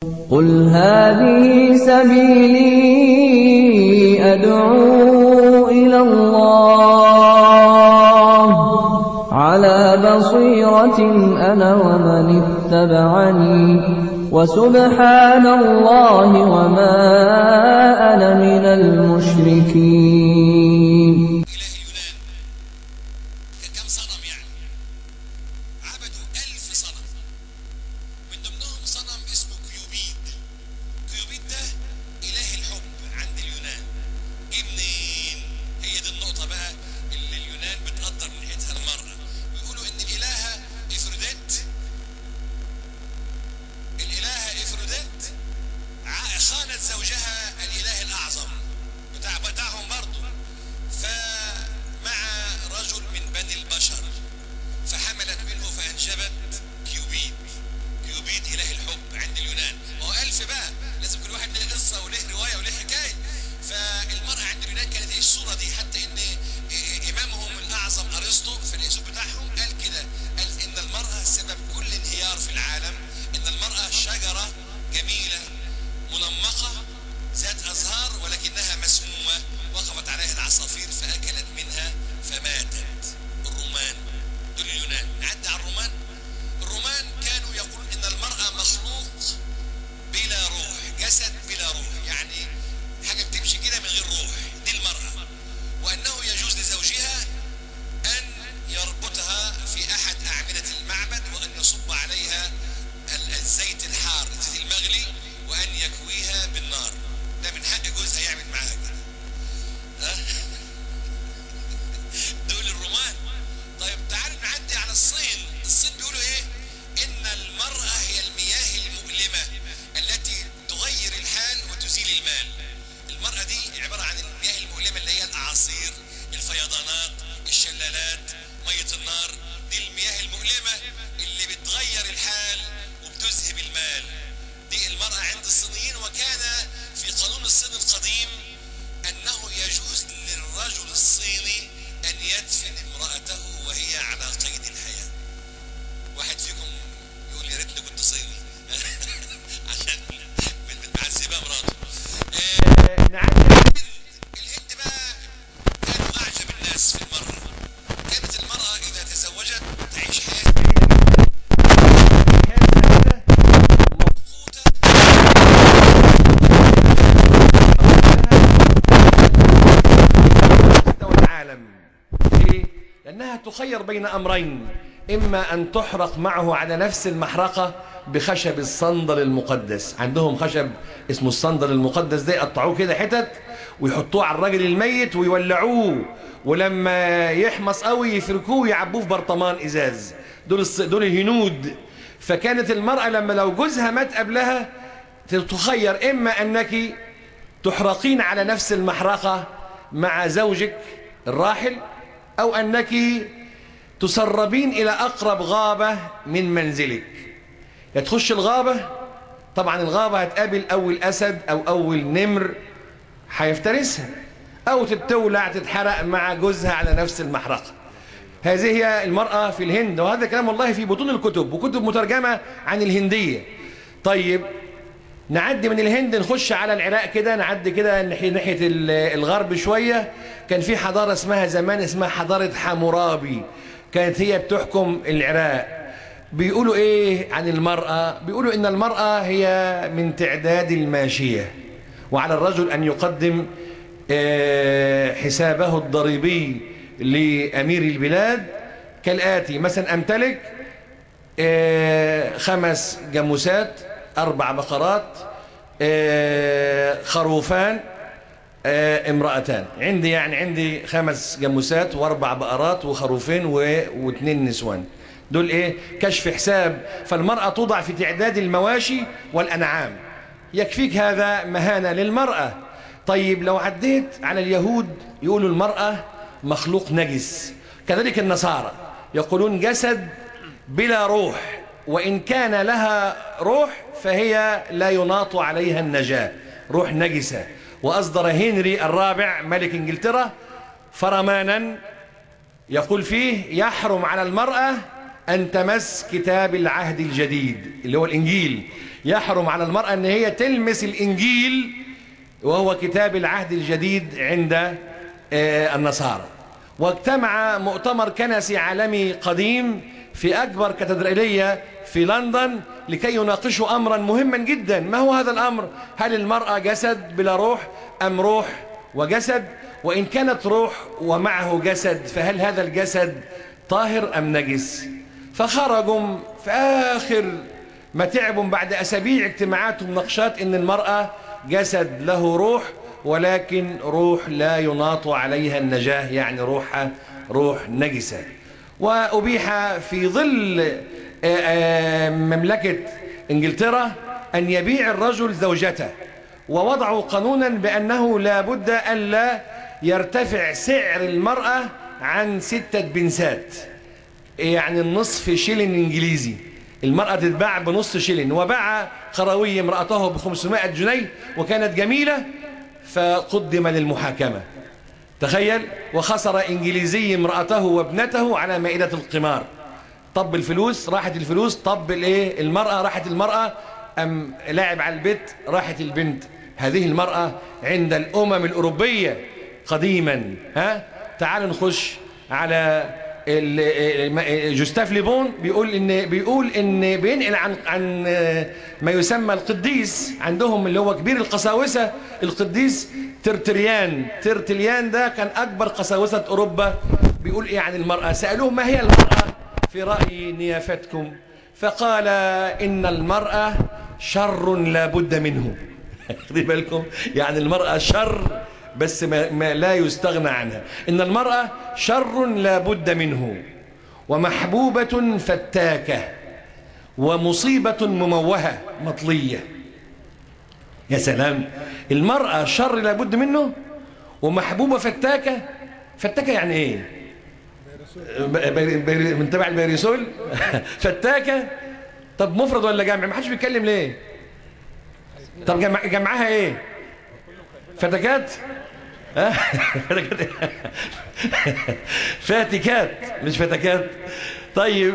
قل هذه سبيلي أدعو إلى الله على بصيرة أنا ومن اتبعني وسبحان الله وما أنا من المشركين إله اليونان كم صنم يعني عبدوا ألف صنم من ضمنهم صنم اسمه كيوبيد كيوبيد ده إله الحب عند اليونان جه منين هي دي النقطة بقى اللي اليونان بتقدر من ناحيتها المرأة بيقولوا إن الإلهة إفروديت الإلهة إفروديت ع- خانت زوجها الإله الأعظم بتاع بتاعهم برضه فمع رجل من بني البشر فحملت منه فأنجبت كيوبيد كيوبيد إله الحب عند اليونان هو ألف بقى لازم كل واحد له قصة وله رواية وله حكاية فالمرأة عند اليونان كانت هي الصورة دي حتى إن إيه- إمامهم الأعظم أرسطو في الأسلوب بتاعهم قال كده قال إن المرأة سبب كل انهيار في العالم إن المرأة شجرة جميلة منمقة ذات أزهار ولكنها مسمومة وقفت عليها العصافير فأكلت منها فماتت الرومان دول اليونان نعدي على الرومان الرومان كانوا يقولون إن المرأة مخلوق بلا روح جسد بلا روح يعني حاجة بتمشي كده من غير روح دي المرأة وأنه يجوز لزوجها أن يربطها في أحد أعمدة المعبد وأن يصب عليها ال- الزيت الحار الزيت المغلي وأن يكويها بالنار ده من حق جوزها يعمل معاها كده ها؟ دول الرومان طيب تعالوا نعدي على الصين الصين بيقولوا ايه ان المرأة هي المياه المؤلمة التي تغير الحال وتزيل المال المرأة دي عبارة عن المياه المؤلمة اللي هي الأعاصير الفيضانات الشلالات مية النار دي المياه المؤلمة اللي بتغير الحال وبتذهب المال دي المرأة عند الصينيين وكان في قانون الصين القديم أنه يجوز للرجل الصيني أن يدفن امرأته وهي على قيد الحياة واحد فيكم يقول يا ريتني كنت صيني عشان بتعذبها مراته آه، نعدي على الهند الهند بقى كانوا أعجب الناس في المرأة كانت المرأة إذا تزوجت تعيش حياة حياة سعيدة مبسوطة مستوى العالم ليه؟ لأنها تخير بين أمرين إما أن تحرق معه على نفس المحرقة بخشب الصندل المقدس عندهم خشب اسمه الصندل المقدس ده يقطعوه كده حتت ويحطوه على الراجل الميت ويولعوه ولما يحمص قوي يفركوه ويعبوه في برطمان ازاز دول الص... دول الهنود فكانت المرأة لما لو جوزها مات قبلها تخير إما أنك تحرقين على نفس المحرقة مع زوجك الراحل أو أنك تسربين إلى أقرب غابة من منزلك يا تخش الغابة طبعا الغابة هتقابل أول أسد أو أول نمر هيفترسها أو تتولع تتحرق مع جوزها على نفس المحرقة هذه هي المرأة في الهند وهذا كلام والله في بطون الكتب وكتب مترجمة عن الهندية طيب نعدي من الهند نخش على العراق كده نعدي كده ناحية ناحية ال- الغرب شوية كان في حضارة اسمها زمان اسمها حضارة حمورابي كانت هي بتحكم العراق بيقولوا ايه عن المرأة بيقولوا ان المرأة هي من تعداد الماشية وعلى الرجل ان يقدم آه، حسابه الضريبي لأمير البلاد كالآتي مثلا أمتلك آه، خمس جاموسات أربع بقرات آه، خروفان آه، امرأتان عندي يعني عندي خمس جاموسات واربع بقرات وخروفين و... واثنين نسوان دول ايه كشف حساب فالمرأة توضع في تعداد المواشي والأنعام يكفيك هذا مهانة للمرأة طيب لو عديت على اليهود يقولوا المرأة مخلوق نجس كذلك النصارى يقولون جسد بلا روح وإن كان لها روح فهي لا يناط عليها النجاة روح نجسة وأصدر هنري الرابع ملك إنجلترا فرمانا يقول فيه يحرم على المرأة أن تمس كتاب العهد الجديد اللي هو الإنجيل يحرم على المرأة أن هي تلمس الإنجيل وهو كتاب العهد الجديد عند النصارى واجتمع مؤتمر كنسي عالمي قديم في أكبر كاتدرائية في لندن لكي يناقشوا أمرا مهما جدا ما هو هذا الأمر هل المرأة جسد بلا روح أم روح وجسد وإن كانت روح ومعه جسد فهل هذا الجسد طاهر أم نجس فخرجوا في آخر ما تعبوا بعد أسابيع اجتماعات ومناقشات إن المرأة جسد له روح ولكن روح لا يناط عليها النجاه يعني روحها روح نجسة وأبيح في ظل مملكة إنجلترا أن يبيع الرجل زوجته ووضعوا قانونا بأنه لا بد ألا يرتفع سعر المرأة عن ستة بنسات يعني النصف شيلن إنجليزي المرأة تتباع بنص شيلن وباع قروي امرأته ب 500 جنيه وكانت جميلة فقدم للمحاكمة تخيل وخسر إنجليزي امرأته وابنته على مائدة القمار طب الفلوس راحت الفلوس طب الايه المرأة راحت المرأة أم لاعب على البيت راحت البنت هذه المرأة عند الأمم الأوروبية قديما ها تعالوا نخش على جوستاف ليبون بيقول ان بيقول ان بينقل عن عن ما يسمى القديس عندهم اللي هو كبير القساوسه القديس ترتريان ترتليان ده كان اكبر قساوسه اوروبا بيقول ايه عن المراه سالوه ما هي المراه في راي نيافتكم فقال ان المراه شر لا بد منه خدي بالكم يعني المراه شر بس ما, ما لا يستغنى عنها إن المرأة شر لا بد منه ومحبوبة فتاكة ومصيبة مموهة مطلية يا سلام المرأة شر لا بد منه ومحبوبة فتاكة فتاكة يعني ايه من تبع البيريسول فتاكة طب مفرد ولا جمع ما حدش بيتكلم ليه طب جمع جمعها ايه فتكات فاتكات مش فتكات طيب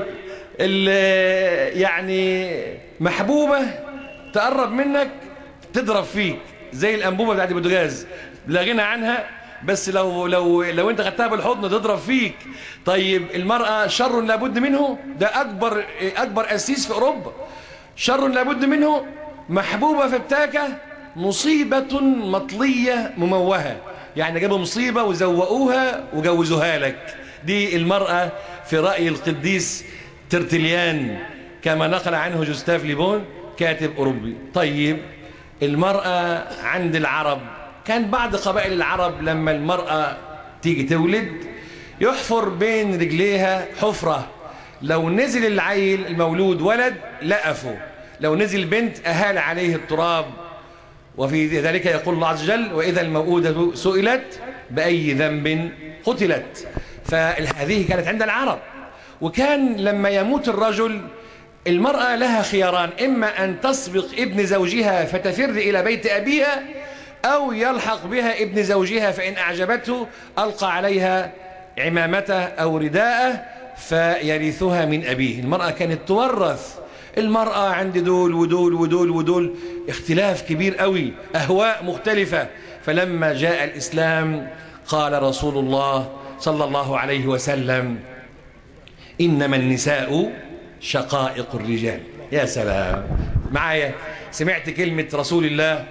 يعني محبوبة تقرب منك تضرب فيك زي الأنبوبة بتاعت البوتاجاز لا غنى عنها بس لو لو لو انت خدتها بالحضن تضرب فيك طيب المرأة شر لابد منه ده أكبر أكبر أسيس في أوروبا شر لابد منه محبوبة فتاكة مصيبة مطلية مموهة يعني جابوا مصيبة وزوقوها وجوزوها لك دي المرأة في رأي القديس ترتليان كما نقل عنه جوستاف ليبون كاتب أوروبي طيب المرأة عند العرب كان بعض قبائل العرب لما المرأة تيجي تولد يحفر بين رجليها حفرة لو نزل العيل المولود ولد لقفه لو نزل بنت أهال عليه التراب وفي ذلك يقول الله عز وجل وإذا الموءودة سئلت بأي ذنب قتلت فهذه كانت عند العرب وكان لما يموت الرجل المرأة لها خياران إما أن تسبق ابن زوجها فتفر إلى بيت أبيها أو يلحق بها ابن زوجها فإن أعجبته ألقى عليها عمامته أو رداءه فيرثها من أبيه المرأة كانت تورث المرأة عند دول ودول ودول ودول اختلاف كبير قوي أهواء مختلفة فلما جاء الإسلام قال رسول الله صلى الله عليه وسلم إنما النساء شقائق الرجال يا سلام معايا سمعت كلمة رسول الله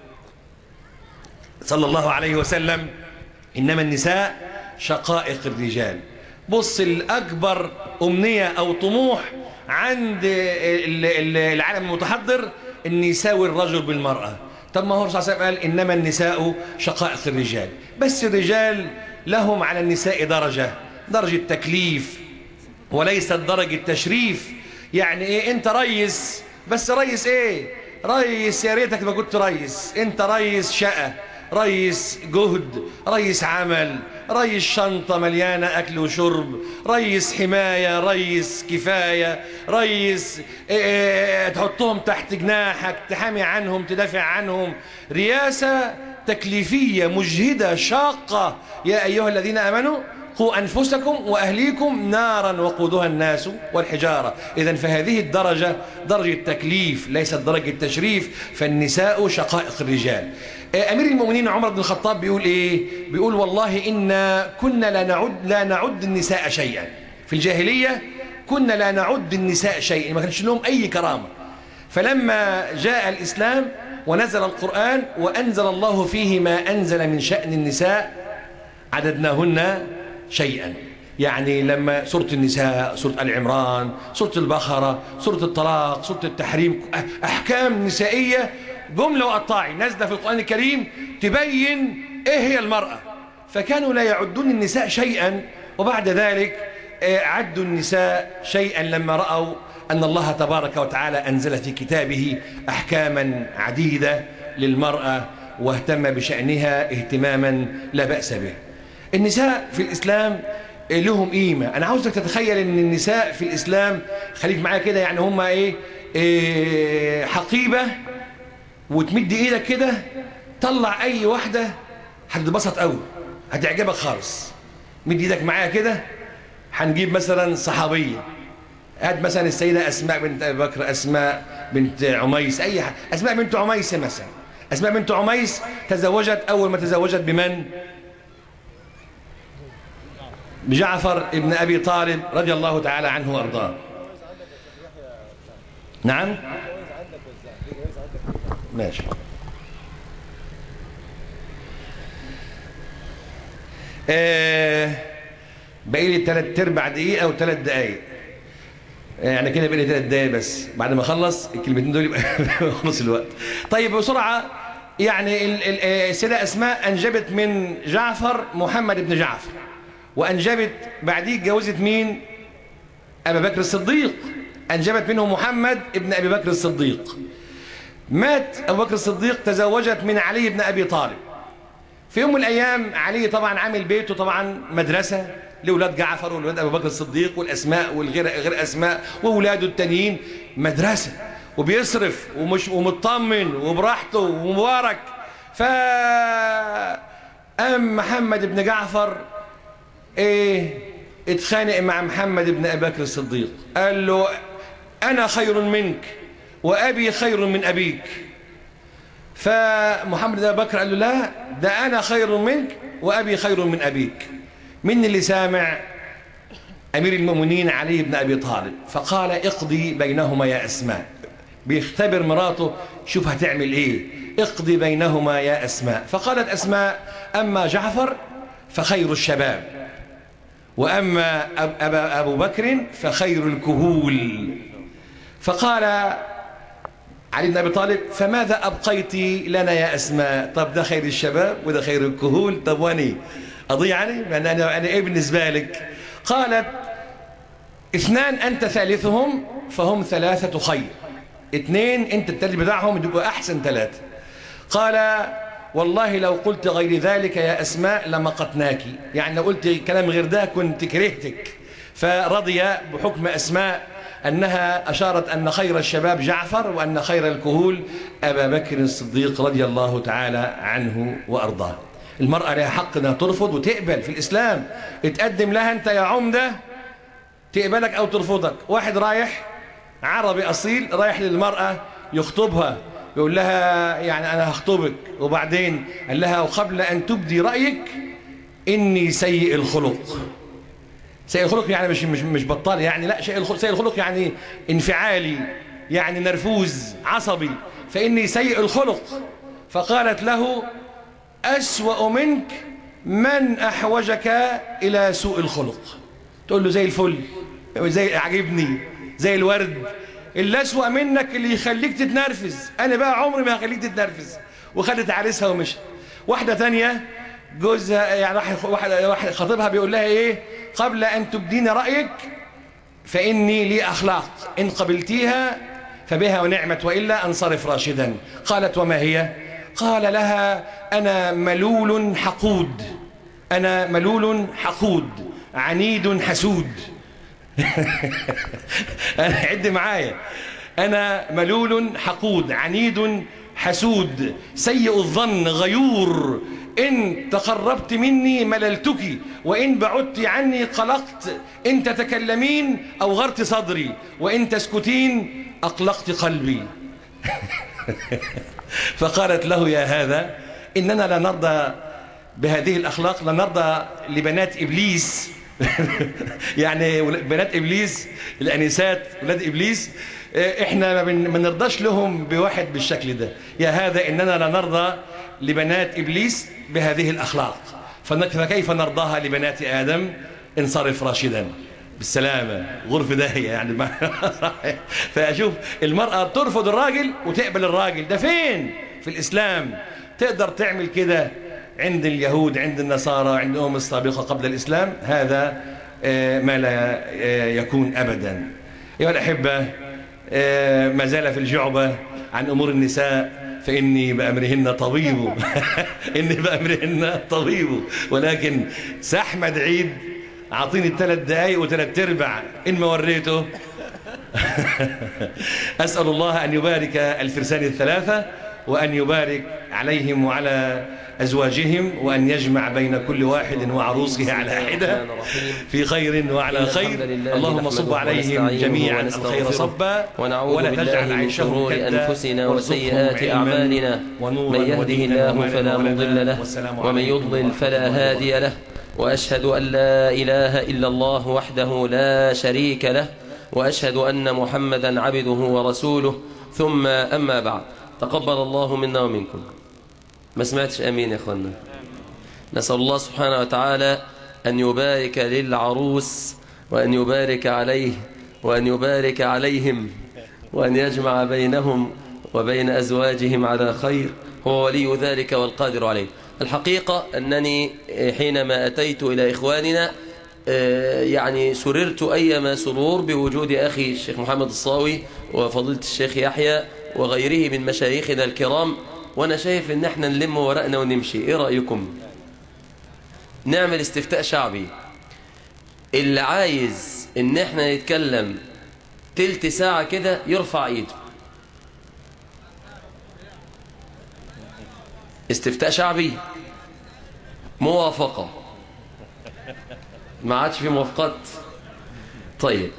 صلى الله عليه وسلم إنما النساء شقائق الرجال بص الأكبر أمنية أو طموح عند العالم المتحضر أن يساوي الرجل بالمرأة طب ما هو الرسول صلى الله عليه وسلم قال إنما النساء شقائق الرجال بس الرجال لهم على النساء درجة درجة تكليف وليست درجة تشريف يعني ايه انت ريس بس ريس ايه ريس يا ريتك ما كنت ريس انت ريس شقة ريس جهد ريس عمل ريس شنطة مليانة أكل وشرب ريس حماية ريس كفاية ريس إيه إيه تحطهم تحت جناحك تحامي عنهم تدافع عنهم رياسة تكليفية مجهدة شاقة يا أيها الذين آمنوا قوا أنفسكم وأهليكم نارا وقودها الناس والحجارة إذا فهذه الدرجة درجة تكليف ليست درجة تشريف فالنساء شقائق الرجال أمير المؤمنين عمر بن الخطاب بيقول إيه بيقول والله إنا كنا لا نعد, لا نعد النساء شيئا في الجاهلية كنا لا نعد النساء شيئا ما كانش لهم أي كرامة فلما جاء الإسلام ونزل القرآن وأنزل الله فيه ما أنزل من شأن النساء عددناهن شيئا يعني لما سورة النساء سورة العمران سورة البقرة سورة الطلاق سورة التحريم أحكام نسائية جملة وقطاعي نازلة في القرآن الكريم تبين إيه هي المرأة فكانوا لا يعدون النساء شيئا وبعد ذلك عدوا النساء شيئا لما رأوا أن الله تبارك وتعالى أنزل في كتابه أحكاما عديدة للمرأة واهتم بشأنها اهتماما لا بأس به النساء في الإسلام لهم قيمة أنا عاوزك تتخيل أن النساء في الإسلام خليك معايا كده يعني هم إيه, إيه حقيبة وتمد إيدك كده طلع أي واحدة هتتبسط قوي هتعجبك خالص مد إيدك معايا كده هنجيب مثلا صحابية هات مثلا السيدة أسماء بنت أبي بكر أسماء بنت عميس أي حاجة أسماء بنت عميس مثلا أسماء بنت عميس تزوجت أول ما تزوجت بمن؟ بجعفر ابن أبي طالب رضي الله تعالى عنه وأرضاه نعم ماشي آه باقي لي ثلاث ارباع دقيقه او ثلاث دقائق يعني كده بقى لي ثلاث دقائق بس بعد ما اخلص الكلمتين دول يبقى خلص الوقت طيب بسرعه يعني السيده اسماء انجبت من جعفر محمد بن جعفر وانجبت بعديه اتجوزت مين ابا بكر الصديق انجبت منه محمد ابن ابي بكر الصديق مات ابو بكر الصديق تزوجت من علي بن ابي طالب في يوم من الأيام علي طبعا عامل بيته طبعا مدرسة لأولاد جعفر وأولاد أبو بكر الصديق والأسماء والغير غير أسماء وأولاده التانيين مدرسة وبيصرف ومش ومطمن وبراحته ومبارك ف أم محمد بن جعفر إيه اتخانق مع محمد بن أبي بكر الصديق قال له أنا خير منك وأبي خير من أبيك فمحمد بن بكر قال له لا ده أنا خير منك وأبي خير من أبيك من اللي سامع أمير المؤمنين علي بن أبي طالب فقال اقضي بينهما يا أسماء بيختبر مراته شوف هتعمل إيه اقضي بينهما يا أسماء فقالت أسماء أما جعفر فخير الشباب وأما أبا أبو بكر فخير الكهول فقال علي بن أبي طالب فماذا أبقيت لنا يا أسماء طب ده خير الشباب وده خير الكهول طب واني أضيع يعني أنا, أنا, أنا إيه بالنسبة لك قالت اثنان أنت ثالثهم فهم ثلاثة خير اثنين أنت الثالث بتاعهم يبقوا أحسن ثلاثة قال والله لو قلت غير ذلك يا أسماء لمقتناك يعني لو قلت كلام غير ده كنت كرهتك فرضي بحكم أسماء أنها أشارت أن خير الشباب جعفر وأن خير الكهول أبا بكر الصديق رضي الله تعالى عنه وأرضاه المرأة لها حق أنها ترفض وتقبل في الإسلام اتقدم لها أنت يا عمدة تقبلك أو ترفضك واحد رايح عربي أصيل رايح للمرأة يخطبها يقول لها يعني أنا هخطبك وبعدين قال لها وقبل أن تبدي رأيك إني سيء الخلق سيء الخلق يعني مش مش مش بطال يعني لا شيء الخلق سيء الخلق يعني انفعالي يعني نرفوز عصبي فإني سيء الخلق فقالت له أسوأ منك من أحوجك إلى سوء الخلق تقول له زي الفل زي عجبني زي الورد اللي أسوأ منك اللي يخليك تتنرفز أنا بقى عمري ما هخليك تتنرفز وخدت عريسها ومشت واحدة تانية جوزها يعني واحد واحد واحد خطيبها بيقول لها ايه قبل ان تبدين رايك فاني لي اخلاق ان قبلتيها فبها ونعمت والا انصرف راشدا قالت وما هي قال لها انا ملول حقود انا ملول حقود عنيد حسود عد معايا انا ملول حقود عنيد حسود سيء الظن غيور إن تقربت مني مللتك وإن بعدت عني قلقت إن تتكلمين أوغرت صدري وإن تسكتين أقلقت قلبي فقالت له يا هذا إننا لا نرضى بهذه الأخلاق لا نرضى لبنات إبليس يعني بنات إبليس الأنسات ولاد إبليس إحنا ما نرضاش لهم بواحد بالشكل ده يا هذا إننا لا نرضى لبنات إبليس بهذه الأخلاق فكيف نرضاها لبنات آدم انصرف راشدا بالسلامة غرف داهية يعني ما فأشوف المرأة ترفض الراجل وتقبل الراجل ده فين في الإسلام تقدر تعمل كده عند اليهود عند النصارى عندهم السابقة قبل الإسلام هذا ما لا يكون أبدا أيها الأحبة ما زال في الجعبة عن أمور النساء فإني بأمرهن طبيب إني بأمرهن طبيب ولكن سأحمد عيد أعطيني الثلاث دقايق وثلاث ارباع إن ما وريته أسأل الله أن يبارك الفرسان الثلاثة وأن يبارك عليهم وعلى أزواجهم وأن يجمع بين كل واحد وعروسه على حدة في خير وعلى خير اللهم صب عليهم جميعا الخير صبا ونعوذ بالله من شرور أنفسنا وسيئات أعمالنا من يهده الله فلا مضل له ومن يضلل فلا هادي له وأشهد أن لا إله إلا الله وحده لا شريك له وأشهد أن محمدا عبده ورسوله ثم أما بعد تقبل الله منا ومنكم ما سمعتش أمين يا أخوانا نسأل الله سبحانه وتعالى أن يبارك للعروس وأن يبارك عليه وأن يبارك عليهم وأن يجمع بينهم وبين أزواجهم على خير هو ولي ذلك والقادر عليه الحقيقة أنني حينما أتيت إلى إخواننا يعني سررت أيما سرور بوجود أخي الشيخ محمد الصاوي وفضيلة الشيخ يحيى وغيره من مشايخنا الكرام وأنا شايف إن احنا نلم ورقنا ونمشي إيه رأيكم نعمل استفتاء شعبي اللي عايز إن احنا نتكلم تلت ساعة كده يرفع ايده استفتاء شعبي موافقة ما عادش في موافقات طيب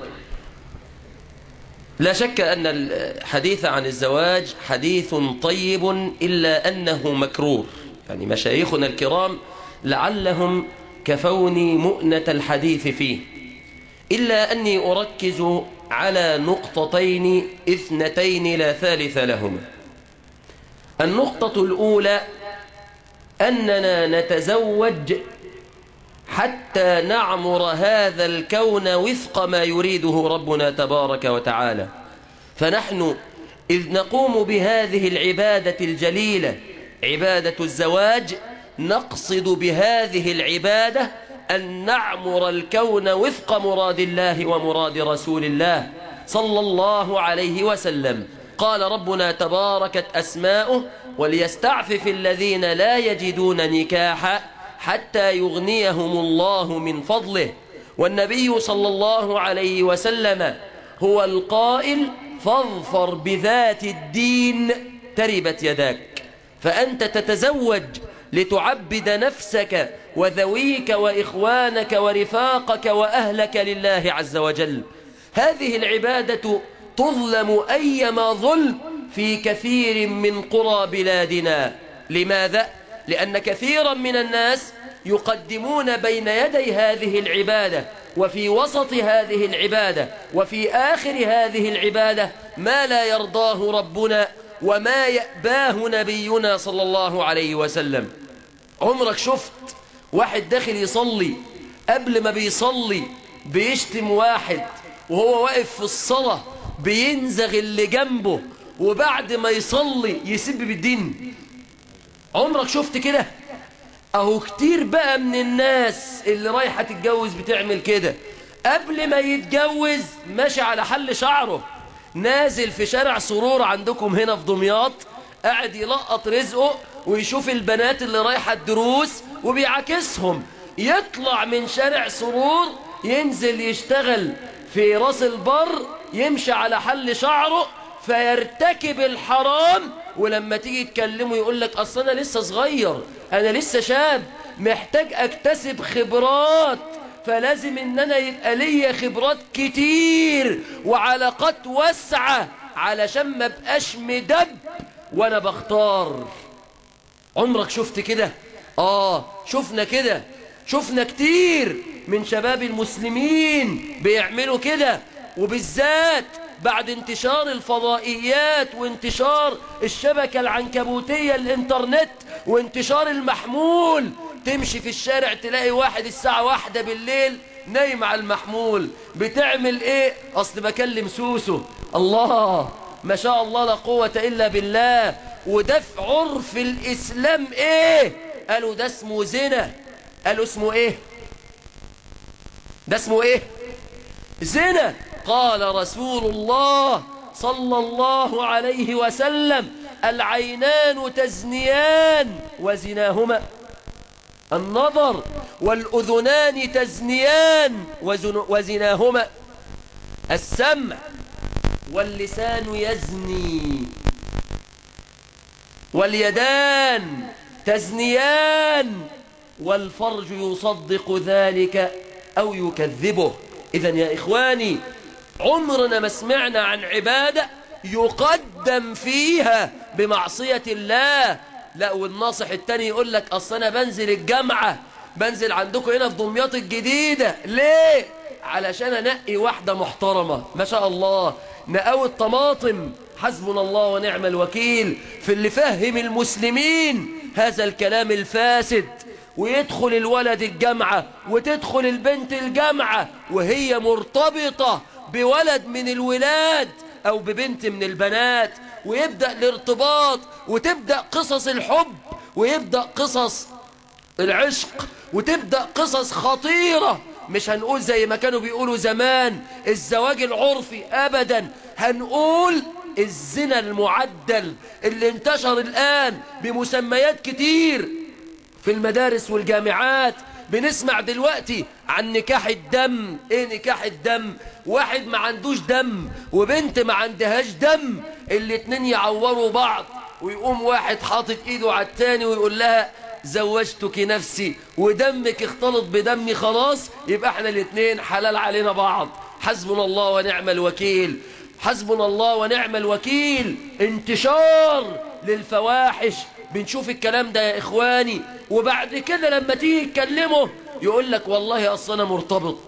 لا شك أن الحديث عن الزواج حديث طيب إلا أنه مكرور يعني مشايخنا الكرام لعلهم كفوني مؤنة الحديث فيه إلا أني أركز على نقطتين اثنتين لا ثالث لهما النقطة الأولى أننا نتزوج حتى نعمر هذا الكون وفق ما يريده ربنا تبارك وتعالى فنحن إذ نقوم بهذه العبادة الجليلة عبادة الزواج نقصد بهذه العبادة أن نعمر الكون وفق مراد الله ومراد رسول الله صلى الله عليه وسلم قال ربنا تباركت أسماؤه وليستعفف الذين لا يجدون نكاحا حتى يغنيهم الله من فضله والنبي صلى الله عليه وسلم هو القائل فاظفر بذات الدين تربت يداك فأنت تتزوج لتعبد نفسك وذويك وإخوانك ورفاقك وأهلك لله عز وجل هذه العبادة تظلم أيما ظلم في كثير من قرى بلادنا لماذا؟ لأن كثيرا من الناس يقدمون بين يدي هذه العبادة وفي وسط هذه العبادة وفي آخر هذه العبادة ما لا يرضاه ربنا وما يأباه نبينا صلى الله عليه وسلم عمرك شفت واحد داخل يصلي قبل ما بيصلي بيشتم واحد وهو واقف في الصلاة بينزغ اللي جنبه وبعد ما يصلي يسب بالدين عمرك شفت كده اهو كتير بقى من الناس اللي رايحة تتجوز بتعمل كده قبل ما يتجوز ماشي على حل شعره نازل في شارع سرور عندكم هنا في دمياط قاعد يلقط رزقه ويشوف البنات اللي رايحة الدروس وبيعاكسهم يطلع من شارع سرور ينزل يشتغل في راس البر يمشي على حل شعره فيرتكب الحرام ولما تيجي تكلمه يقول لك أصل أنا لسه صغير أنا لسه شاب محتاج أكتسب خبرات فلازم ان انا يبقى ليا خبرات كتير وعلاقات واسعة علشان ما بقاش مدب وانا بختار عمرك شفت كده اه شفنا كده شفنا كتير من شباب المسلمين بيعملوا كده وبالذات بعد انتشار الفضائيات وانتشار الشبكة العنكبوتية الانترنت وانتشار المحمول تمشي في الشارع تلاقي واحد الساعة واحدة بالليل نايم على المحمول بتعمل ايه اصل بكلم سوسو الله ما شاء الله لا قوة الا بالله وده في عرف الاسلام ايه قالوا ده اسمه زنا قالوا اسمه ايه ده اسمه ايه زنا قال رسول الله صلى الله عليه وسلم العينان تزنيان وزناهما النظر والأذنان تزنيان وزناهما السمع واللسان يزني واليدان تزنيان والفرج يصدق ذلك أو يكذبه إذا يا إخواني عمرنا ما سمعنا عن عبادة يقدم فيها بمعصية الله لا والناصح التاني يقول لك أصل أنا بنزل الجامعة بنزل عندكم هنا في دمياط الجديدة ليه؟ علشان أنقي واحدة محترمة ما شاء الله نقاوي الطماطم حسبنا الله ونعم الوكيل في اللي فهم المسلمين هذا الكلام الفاسد ويدخل الولد الجامعة وتدخل البنت الجامعة وهي مرتبطة بولد من الولاد أو ببنت من البنات ويبدأ الارتباط وتبدأ قصص الحب ويبدأ قصص العشق وتبدأ قصص خطيرة مش هنقول زي ما كانوا بيقولوا زمان الزواج العرفي أبدا هنقول الزنا المعدل اللي انتشر الآن بمسميات كتير في المدارس والجامعات بنسمع دلوقتي عن نكاح الدم ايه نكاح الدم واحد ما عندوش دم وبنت ما عندهاش دم الاتنين يعوروا بعض ويقوم واحد حاطط ايده على التاني ويقول لها زوجتك نفسي ودمك اختلط بدمي خلاص يبقى احنا الاتنين حلال علينا بعض حسبنا الله ونعم الوكيل حسبنا الله ونعم الوكيل انتشار للفواحش بنشوف الكلام ده يا إخواني وبعد كده لما تيجي تكلمه يقول لك والله أصلا أنا مرتبط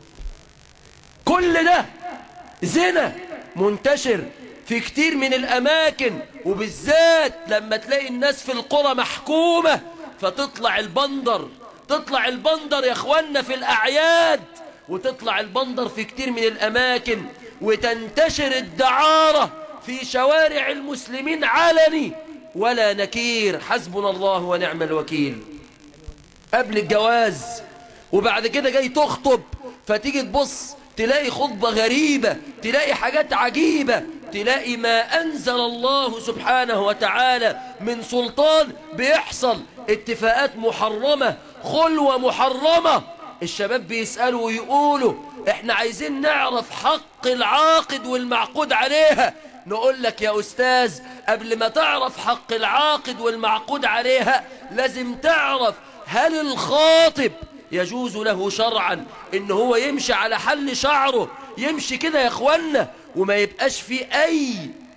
كل ده زنا منتشر في كتير من الأماكن وبالذات لما تلاقي الناس في القرى محكومة فتطلع البندر تطلع البندر يا أخوانا في الأعياد وتطلع البندر في كتير من الأماكن وتنتشر الدعارة في شوارع المسلمين علني ولا نكير حسبنا الله ونعم الوكيل قبل الجواز وبعد كده جاي تخطب فتيجي تبص تلاقي خطبة غريبة تلاقي حاجات عجيبة تلاقي ما أنزل الله سبحانه وتعالى من سلطان بيحصل اتفاقات محرمة خلوة محرمة الشباب بيسألوا ويقولوا احنا عايزين نعرف حق العاقد والمعقود عليها نقول لك يا أستاذ قبل ما تعرف حق العاقد والمعقود عليها لازم تعرف هل الخاطب يجوز له شرعا ان هو يمشي على حل شعره يمشي كده يا اخوانا وما يبقاش فيه اي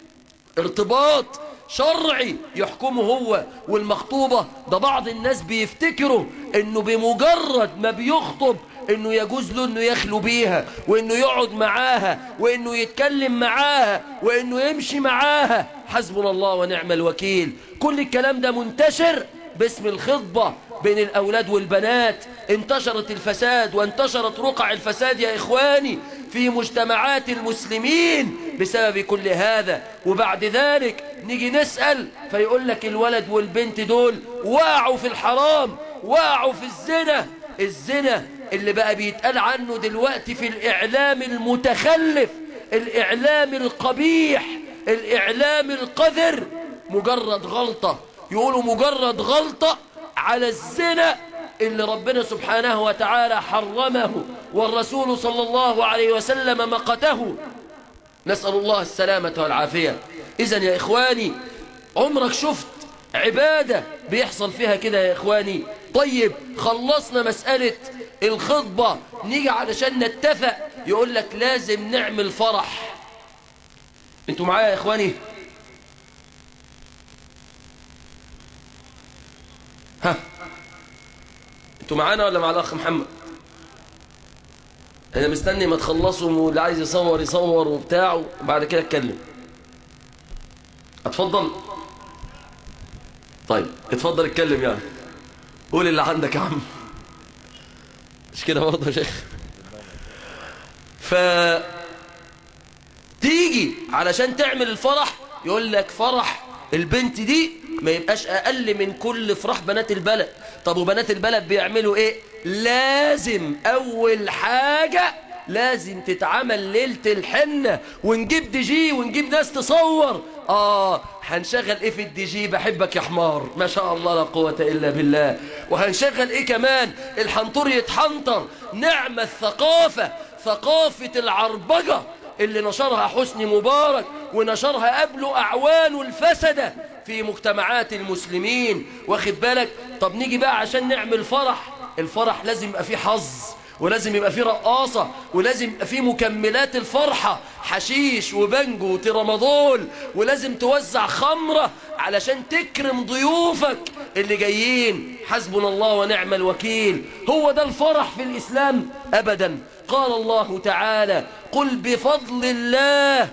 ارتباط شرعي يحكمه هو والمخطوبة ده بعض الناس بيفتكروا انه بمجرد ما بيخطب انه يجوز له انه يخلو بيها وانه يقعد معاها وانه يتكلم معاها وانه يمشي معاها حسبنا الله ونعم الوكيل كل الكلام ده منتشر باسم الخطبة بين الأولاد والبنات انتشرت الفساد وانتشرت رقع الفساد يا إخواني في مجتمعات المسلمين بسبب كل هذا وبعد ذلك نيجي نسأل فيقول لك الولد والبنت دول وقعوا في الحرام وقعوا في الزنا الزنا اللي بقى بيتقال عنه دلوقتي في الإعلام المتخلف الإعلام القبيح الإعلام القذر مجرد غلطة يقولوا مجرد غلطة على الزنا اللي ربنا سبحانه وتعالى حرمه والرسول صلى الله عليه وسلم مقته نسأل الله السلامة والعافية إذا يا إخواني عمرك شفت عبادة بيحصل فيها كده يا إخواني طيب خلصنا مسألة الخطبة نيجي علشان نتفق يقول لك لازم نعمل فرح انتوا معايا يا إخواني ها انتوا معانا ولا مع الأخ محمد انا مستني ما تخلصوا واللي عايز يصور يصور وبتاع وبعد كده اتكلم اتفضل طيب اتفضل اتكلم يعني قول اللي عندك يا عم مش كده برضه يا شيخ ف تيجي علشان تعمل الفرح يقول لك فرح البنت دي ما يبقاش اقل من كل فرح بنات البلد طب وبنات البلد بيعملوا ايه لازم اول حاجة لازم تتعمل ليلة الحنة ونجيب دي جي ونجيب ناس تصور اه هنشغل ايه في الدي جي بحبك يا حمار ما شاء الله لا قوة الا بالله وهنشغل ايه كمان الحنطور يتحنطر نعم الثقافة ثقافة العربجة اللي نشرها حسني مبارك ونشرها قبله أعوان الفسدة في مجتمعات المسلمين واخد بالك طب نيجي بقى عشان نعمل فرح الفرح لازم يبقى فيه حظ ولازم يبقى فيه رقاصة ولازم يبقى فيه مكملات الفرحة حشيش وبنجو وترامادول ولازم توزع خمرة علشان تكرم ضيوفك اللي جايين حسبنا الله ونعم الوكيل هو ده الفرح في الإسلام أبدا قال الله تعالى قل بفضل الله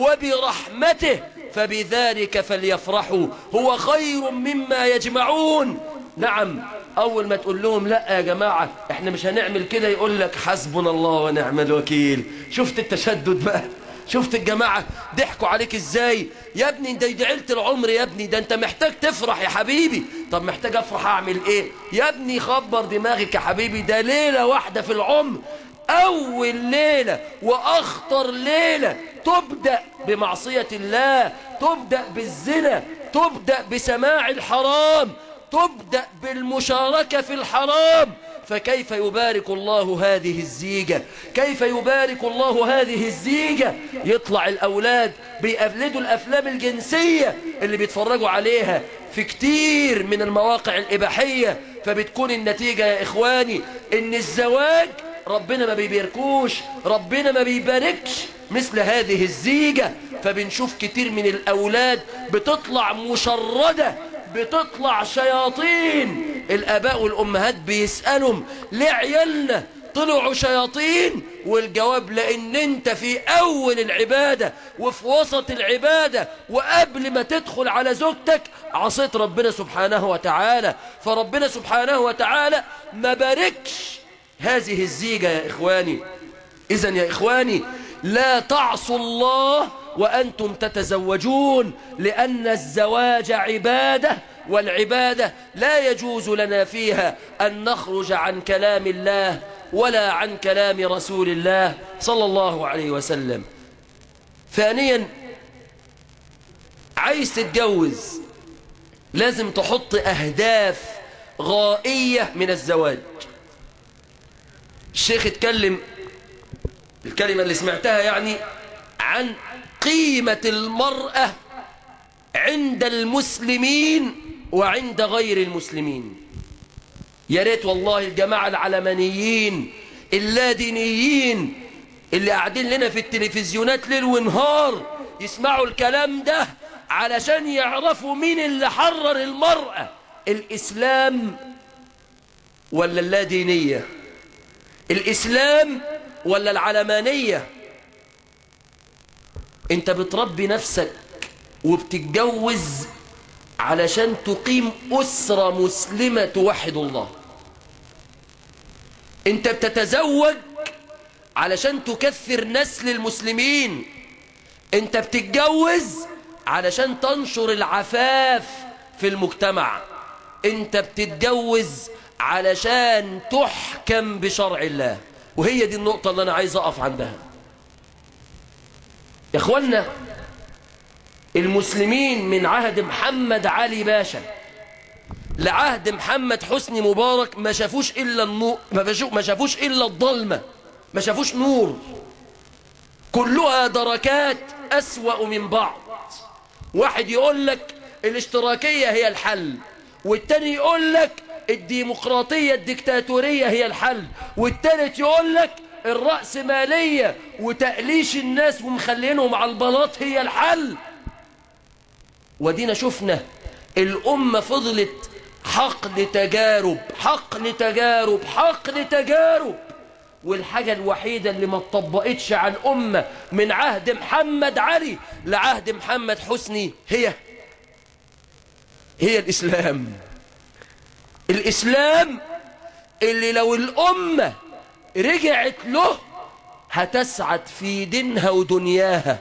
وبرحمته فبذلك فليفرحوا هو خير مما يجمعون نعم أول ما تقول لهم لا يا جماعة احنا مش هنعمل كده يقول لك حسبنا الله ونعم الوكيل شفت التشدد بقى شفت الجماعة ضحكوا عليك ازاي يا ابني ده دي عيلة العمر يا ابني ده انت محتاج تفرح يا حبيبي طب محتاج افرح اعمل ايه يا ابني خبر دماغك يا حبيبي ده ليلة واحدة في العمر أول ليلة وأخطر ليلة تبدأ بمعصية الله تبدأ بالزنا تبدأ بسماع الحرام تبدأ بالمشاركة في الحرام فكيف يبارك الله هذه الزيجة كيف يبارك الله هذه الزيجة يطلع الأولاد بيقلدوا الأفلام الجنسية اللي بيتفرجوا عليها في كتير من المواقع الإباحية فبتكون النتيجة يا إخواني إن الزواج ربنا ما بيباركوش ربنا ما بيباركش مثل هذه الزيجة فبنشوف كتير من الأولاد بتطلع مشردة بتطلع شياطين الآباء والأمهات بيسألهم ليه عيالنا طلعوا شياطين والجواب لأن انت في أول العبادة وفي وسط العبادة وقبل ما تدخل على زوجتك عصيت ربنا سبحانه وتعالى فربنا سبحانه وتعالى ما باركش هذه الزيجة يا إخواني إذا يا إخواني لا تعصوا الله وأنتم تتزوجون لأن الزواج عبادة والعبادة لا يجوز لنا فيها أن نخرج عن كلام الله ولا عن كلام رسول الله صلى الله عليه وسلم ثانيا عايز تتجوز لازم تحط أهداف غائية من الزواج الشيخ اتكلم الكلمة اللي سمعتها يعني عن قيمة المرأة عند المسلمين وعند غير المسلمين يا ريت والله الجماعة العلمانيين اللادينيين اللي قاعدين لنا في التلفزيونات ليل ونهار يسمعوا الكلام ده علشان يعرفوا مين اللي حرر المرأة الإسلام ولا اللادينية الإسلام ولا العلمانية انت بتربي نفسك وبتتجوز علشان تقيم أسرة مسلمة توحد الله انت بتتزوج علشان تكثر نسل المسلمين انت بتتجوز علشان تنشر العفاف في المجتمع انت بتتجوز علشان تحكم بشرع الله وهي دي النقطة اللي أنا عايز أقف عندها يا إخوانا المسلمين من عهد محمد علي باشا لعهد محمد حسني مبارك ما شافوش إلا النور ما شافوش إلا الظلمة ما شافوش نور كلها دركات أسوأ من بعض واحد يقول لك الاشتراكية هي الحل والتاني يقول لك الديمقراطية الدكتاتورية هي الحل والتالت يقول لك الرأسمالية وتقليش الناس ومخلينهم على البلاط هي الحل ودينا شفنا الأمة فضلت حقل تجارب حقل تجارب حقل تجارب والحاجة الوحيدة اللي ما اتطبقتش على الأمة من عهد محمد علي لعهد محمد حسني هي هي الإسلام الإسلام اللي لو الأمة رجعت له هتسعد في دينها ودنياها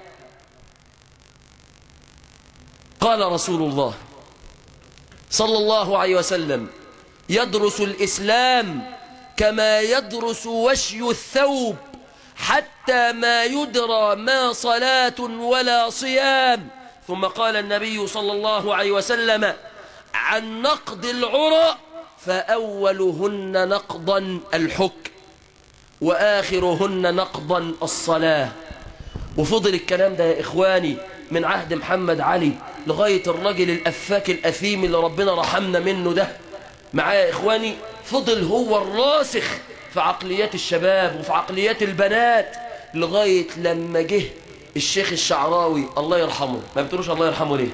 قال رسول الله صلى الله عليه وسلم يدرس الإسلام كما يدرس وشي الثوب حتى ما يدرى ما صلاة ولا صيام ثم قال النبي صلى الله عليه وسلم عن نقد العرى فأولهن نقضا الحكم وآخرهن نقضا الصلاة وفضل الكلام ده يا إخواني من عهد محمد علي لغاية الرجل الأفاك الأثيم اللي ربنا رحمنا منه ده معايا يا إخواني فضل هو الراسخ في عقليات الشباب وفي عقليات البنات لغاية لما جه الشيخ الشعراوي الله يرحمه ما بتقولوش الله يرحمه ليه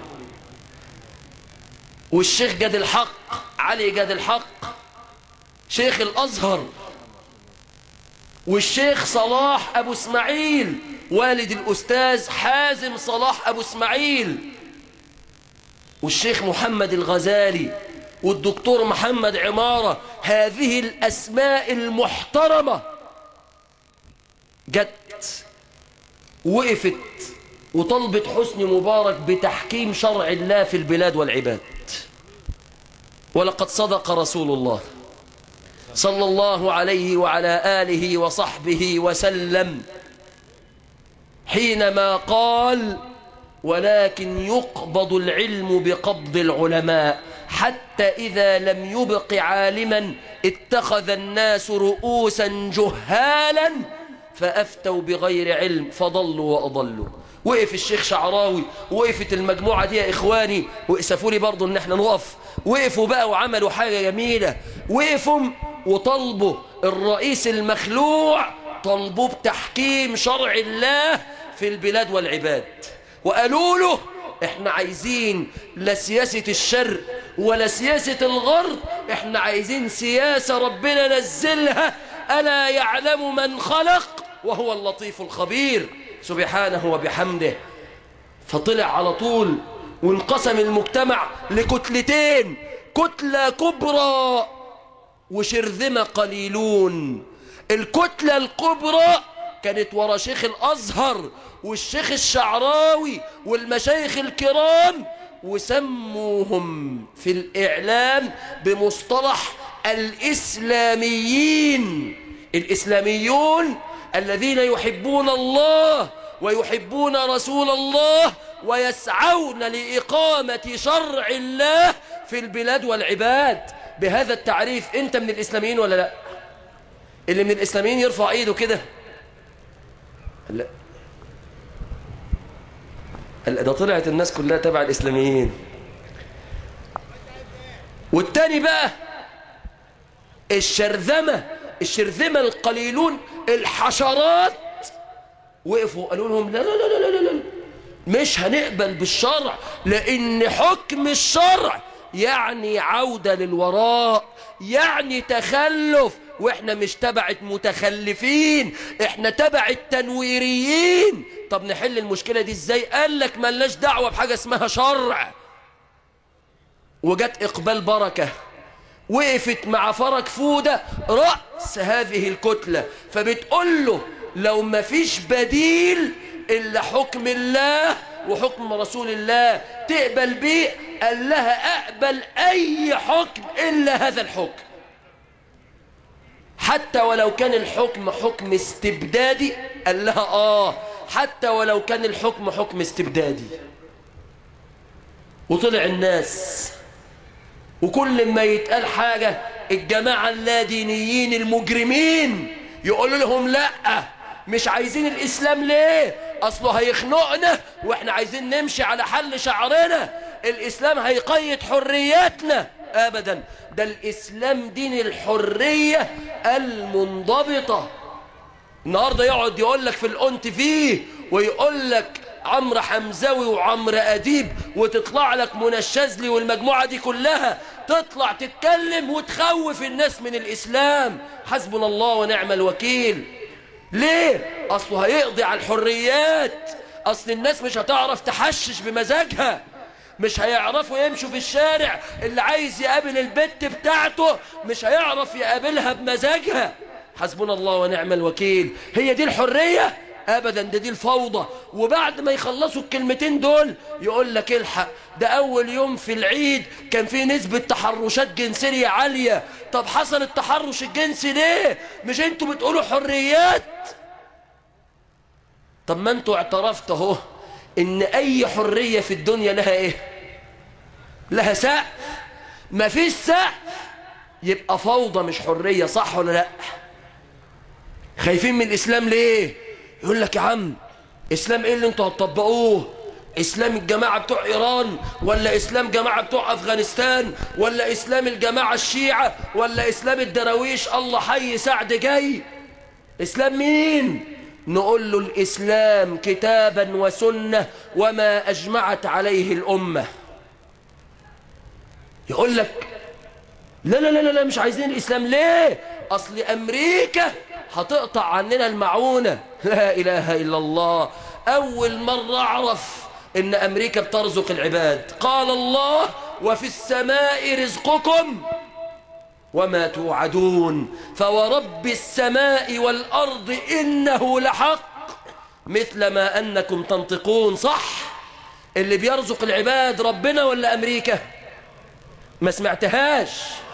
والشيخ جاد الحق علي جاد الحق شيخ الأزهر والشيخ صلاح أبو اسماعيل والد الأستاذ حازم صلاح أبو اسماعيل والشيخ محمد الغزالي والدكتور محمد عمارة هذه الأسماء المحترمة جت وقفت وطلبت حسني مبارك بتحكيم شرع الله في البلاد والعباد ولقد صدق رسول الله صلى الله عليه وعلى آله وصحبه وسلم حينما قال ولكن يقبض العلم بقبض العلماء حتى إذا لم يبق عالما اتخذ الناس رؤوسا جهالا فأفتوا بغير علم فضلوا وأضلوا وقف الشيخ شعراوي وقفت المجموعة دي يا إخواني وإسفوا لي برضو إن احنا نقف وقفوا بقى وعملوا حاجة جميلة وقفوا وطلبوا الرئيس المخلوع طلبوا بتحكيم شرع الله في البلاد والعباد وقالوا له احنا عايزين لا سياسة الشر ولا سياسة الغرب احنا عايزين سياسة ربنا نزلها ألا يعلم من خلق وهو اللطيف الخبير سبحانه وبحمده فطلع على طول وانقسم المجتمع لكتلتين كتلة كبرى وشرذمة قليلون الكتلة الكبرى كانت ورا شيخ الأزهر والشيخ الشعراوي والمشايخ الكرام وسموهم في الإعلام بمصطلح الإسلاميين الإسلاميون الذين يحبون الله ويحبون رسول الله ويسعون لإقامة شرع الله في البلاد والعباد بهذا التعريف أنت من الإسلاميين ولا لا اللي من الإسلاميين يرفع إيده كده لا ده طلعت الناس كلها تبع الإسلاميين والتاني بقى الشرذمة الشرذمة القليلون الحشرات وقفوا قالوا لهم لا لا لا لا لا لا مش هنقبل بالشرع لأن حكم الشرع يعني عودة للوراء يعني تخلف واحنا مش تبع المتخلفين احنا تبع التنويريين طب نحل المشكلة دي ازاي قال لك ملناش دعوة بحاجة اسمها شرع وجت اقبال بركة وقفت مع فرج فودة رأس هذه الكتلة فبتقول له لو ما فيش بديل إلا حكم الله وحكم رسول الله تقبل بيه قال لها أقبل أي حكم إلا هذا الحكم حتى ولو كان الحكم حكم استبدادي قال لها آه حتى ولو كان الحكم حكم استبدادي وطلع الناس وكل ما يتقال حاجة الجماعة اللادينيين المجرمين يقولوا لهم لا مش عايزين الإسلام ليه أصله هيخنقنا وإحنا عايزين نمشي على حل شعرنا الإسلام هيقيد حرياتنا أبدا ده الإسلام دين الحرية المنضبطة النهاردة يقعد يقول لك في الأنت فيه ويقول لك عمرو حمزاوي وعمرو أديب وتطلع لك منى الشاذلي والمجموعة دي كلها تطلع تتكلم وتخوف الناس من الإسلام حسبنا الله ونعم الوكيل ليه؟ أصله هيقضي على الحريات أصل الناس مش هتعرف تحشش بمزاجها مش هيعرفوا يمشوا في الشارع اللي عايز يقابل البت بتاعته مش هيعرف يقابلها بمزاجها حسبنا الله ونعم الوكيل هي دي الحرية ابدا ده دي الفوضى وبعد ما يخلصوا الكلمتين دول يقول لك الحق ده اول يوم في العيد كان في نسبة تحرشات جنسية عالية طب حصل التحرش الجنسي ليه مش انتوا بتقولوا حريات طب ما انتوا اعترفتوا اهو ان اي حرية في الدنيا لها ايه لها سقف ما فيش سقف يبقى فوضى مش حرية صح ولا لا خايفين من الاسلام ليه يقول لك يا عم اسلام ايه اللي انتوا هتطبقوه اسلام الجماعة بتوع ايران ولا اسلام جماعة بتوع افغانستان ولا اسلام الجماعة الشيعة ولا اسلام الدراويش الله حي سعد جاي اسلام مين نقول له الاسلام كتابا وسنة وما اجمعت عليه الامة يقول لك لا لا لا لا مش عايزين الاسلام ليه اصل امريكا هتقطع عننا المعونة لا إله إلا الله أول مرة أعرف إن أمريكا بترزق العباد قال الله وفي السماء رزقكم وما توعدون فورب السماء والأرض إنه لحق مثل ما أنكم تنطقون صح اللي بيرزق العباد ربنا ولا أمريكا ما سمعتهاش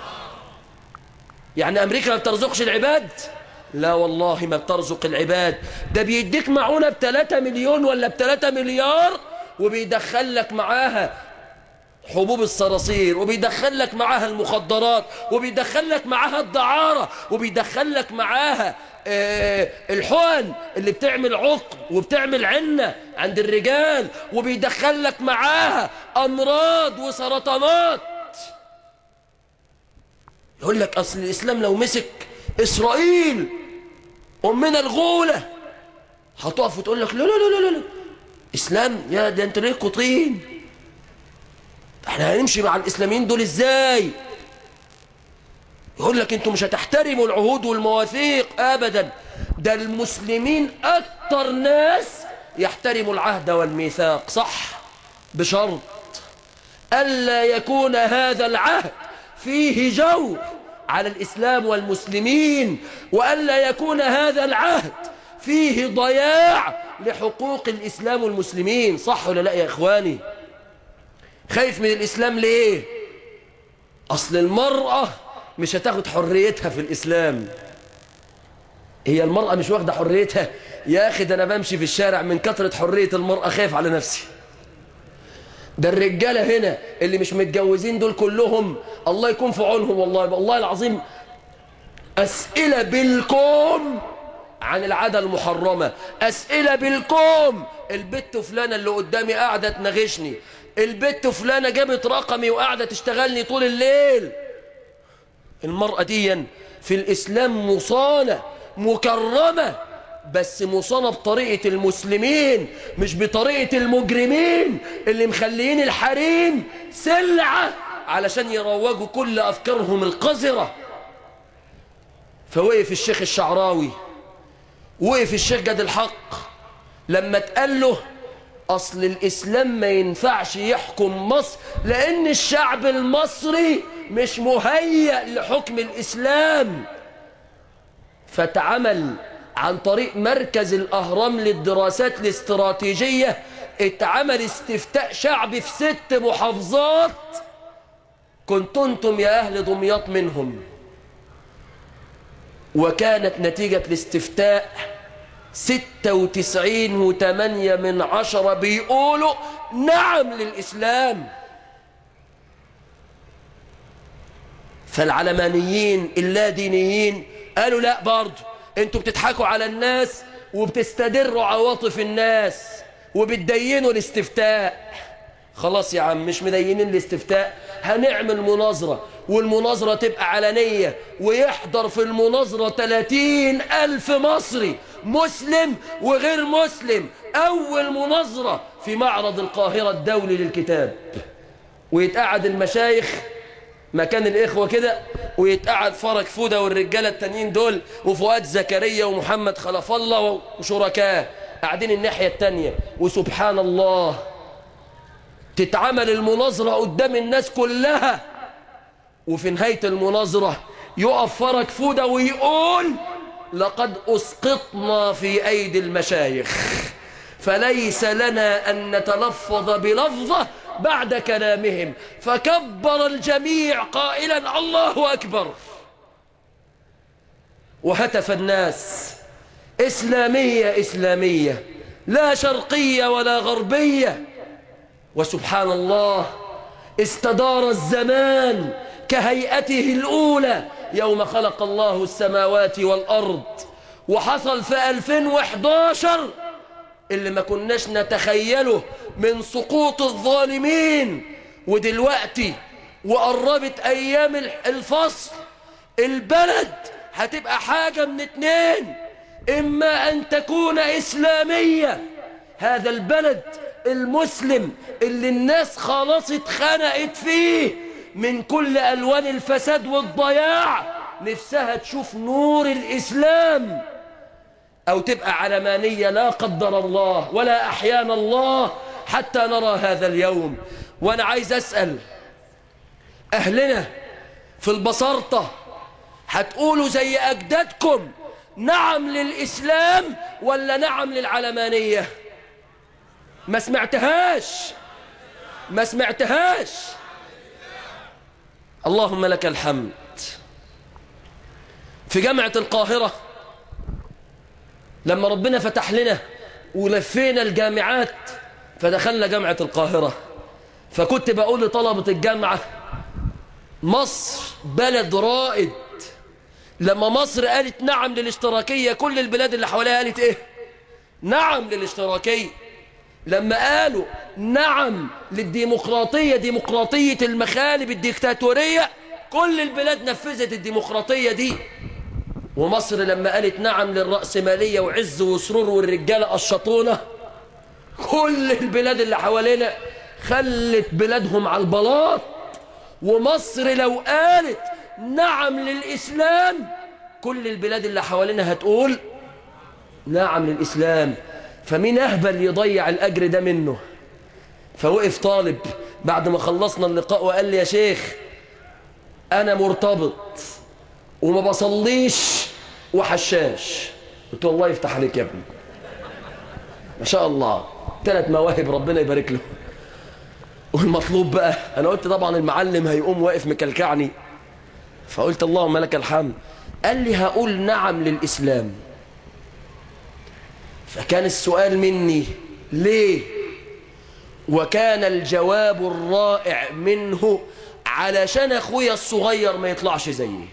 يعني أمريكا ما بترزقش العباد لا والله ما بترزق العباد ده بيديك معونة بتلاتة مليون ولا بتلاتة مليار وبيدخل لك معاها حبوب الصراصير وبيدخل لك معاها المخدرات وبيدخل لك معاها الدعارة وبيدخل لك معاها آه الحقن اللي بتعمل عقم وبتعمل عنة عند الرجال وبيدخل لك معاها أمراض وسرطانات يقول لك أصل الإسلام لو مسك إسرائيل أمنا الغولة هتقف وتقول لك لا لا لا لا لا إسلام يا ده أنت ليه قطين احنا هنمشي مع الإسلاميين دول إزاي يقول لك أنتوا مش هتحترموا العهود والمواثيق أبدا ده المسلمين أكتر ناس يحترموا العهد والميثاق صح بشرط ألا يكون هذا العهد فيه جور على الإسلام والمسلمين وألا يكون هذا العهد فيه ضياع لحقوق الإسلام والمسلمين صح ولا لا يا إخواني خايف من الإسلام ليه أصل المرأة مش هتاخد حريتها في الإسلام هي المرأة مش واخدة حريتها يا أخي ده أنا بمشي في الشارع من كثرة حرية المرأة خايف على نفسي ده الرجالة هنا اللي مش متجوزين دول كلهم الله يكون في عونهم والله والله العظيم أسئلة بالكوم عن العادة المحرمة أسئلة بالكوم البت فلانة اللي قدامي قاعدة تنغشني البت فلانة جابت رقمي وقاعدة تشتغلني طول الليل المرأة دي في الإسلام مصانة مكرمة بس مصانة بطريقة المسلمين مش بطريقة المجرمين اللي مخليين الحريم سلعة علشان يروجوا كل أفكارهم القذرة فوقف الشيخ الشعراوي وقف الشيخ جاد الحق لما اتقال له أصل الإسلام ما ينفعش يحكم مصر لأن الشعب المصري مش مهيأ لحكم الإسلام فتعمل عن طريق مركز الأهرام للدراسات الاستراتيجية اتعمل استفتاء شعبي في ست محافظات كنت انتم يا أهل دمياط منهم وكانت نتيجة الاستفتاء ستة وتسعين وتمانية من عشرة بيقولوا نعم للإسلام فالعلمانيين اللادينيين قالوا لا برضو انتوا بتضحكوا على الناس وبتستدروا عواطف الناس وبتدينوا الاستفتاء خلاص يا عم مش مدينين الاستفتاء هنعمل مناظرة والمناظرة تبقى علنية ويحضر في المناظرة 30 ألف مصري مسلم وغير مسلم أول مناظرة في معرض القاهرة الدولي للكتاب ويتقعد المشايخ مكان الإخوة كده ويتقعد فرج فودة والرجالة التانيين دول وفؤاد زكريا ومحمد خلف الله وشركاه قاعدين الناحية التانية وسبحان الله تتعمل المناظرة قدام الناس كلها وفي نهاية المناظرة يقف فرج فودة ويقول لقد أسقطنا في أيدي المشايخ فليس لنا أن نتلفظ بلفظة بعد كلامهم فكبر الجميع قائلا الله أكبر وهتف الناس إسلامية إسلامية لا شرقية ولا غربية وسبحان الله استدار الزمان كهيئته الأولى يوم خلق الله السماوات والأرض وحصل في 2011 اللي ما كناش نتخيله من سقوط الظالمين ودلوقتي وقربت أيام الفصل البلد هتبقى حاجة من اتنين إما أن تكون إسلامية هذا البلد المسلم اللي الناس خلاص اتخنقت فيه من كل ألوان الفساد والضياع نفسها تشوف نور الإسلام أو تبقى علمانية لا قدر الله ولا أحيانا الله حتى نرى هذا اليوم وأنا عايز أسأل أهلنا في البسارطة هتقولوا زي أجدادكم نعم للإسلام ولا نعم للعلمانية ما سمعتهاش ما سمعتهاش اللهم لك الحمد في جامعة القاهرة لما ربنا فتح لنا ولفينا الجامعات فدخلنا جامعة القاهرة فكنت بقول لطلبة الجامعة مصر بلد رائد لما مصر قالت نعم للاشتراكية كل البلاد اللي حواليها قالت ايه نعم للاشتراكية لما قالوا نعم للديمقراطية ديمقراطية المخالب الديكتاتورية كل البلاد نفذت الديمقراطية دي ومصر لما قالت نعم للرأسمالية وعز وسرور والرجالة الشطونة كل البلاد اللي حوالينا خلت بلادهم على البلاط ومصر لو قالت نعم للإسلام كل البلاد اللي حوالينا هتقول نعم للإسلام فمين أهبل يضيع الأجر ده منه فوقف طالب بعد ما خلصنا اللقاء وقال لي يا شيخ أنا مرتبط وما بصليش وحشاش قلت له الله يفتح عليك يا ابني ما شاء الله ثلاث مواهب ربنا يبارك له والمطلوب بقى انا قلت طبعا المعلم هيقوم واقف مكلكعني فقلت اللهم لك الحمد قال لي هقول نعم للإسلام فكان السؤال مني ليه وكان الجواب الرائع منه علشان اخويا الصغير ما يطلعش زيي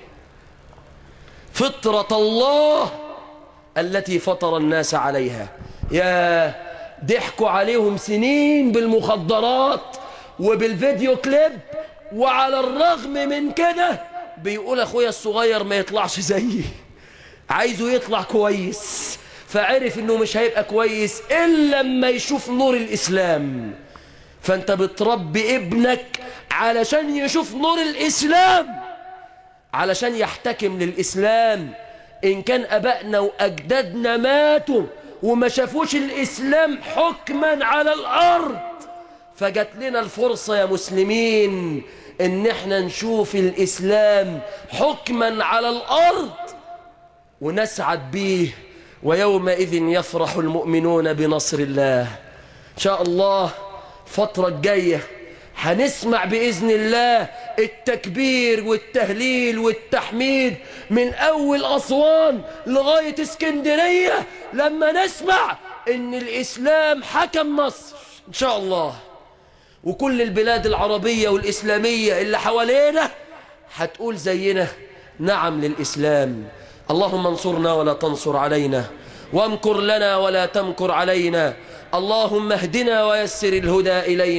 فطرة الله التي فطر الناس عليها يا ضحكوا عليهم سنين بالمخدرات وبالفيديو كليب وعلى الرغم من كده بيقول اخويا الصغير ما يطلعش زيي عايزه يطلع كويس فعرف انه مش هيبقى كويس الا لما يشوف نور الاسلام فانت بتربي ابنك علشان يشوف نور الاسلام علشان يحتكم للاسلام ان كان ابائنا واجدادنا ماتوا وما شافوش الاسلام حكما على الارض فجت لنا الفرصة يا مسلمين ان احنا نشوف الاسلام حكما على الارض ونسعد به ويومئذ يفرح المؤمنون بنصر الله ان شاء الله فترة الجاية هنسمع بإذن الله التكبير والتهليل والتحميد من أول أسوان لغاية اسكندرية لما نسمع إن الإسلام حكم مصر إن شاء الله وكل البلاد العربية والإسلامية اللي حوالينا هتقول زينا نعم للإسلام اللهم انصرنا ولا تنصر علينا وامكر لنا ولا تمكر علينا اللهم اهدنا ويسر الهدى إلينا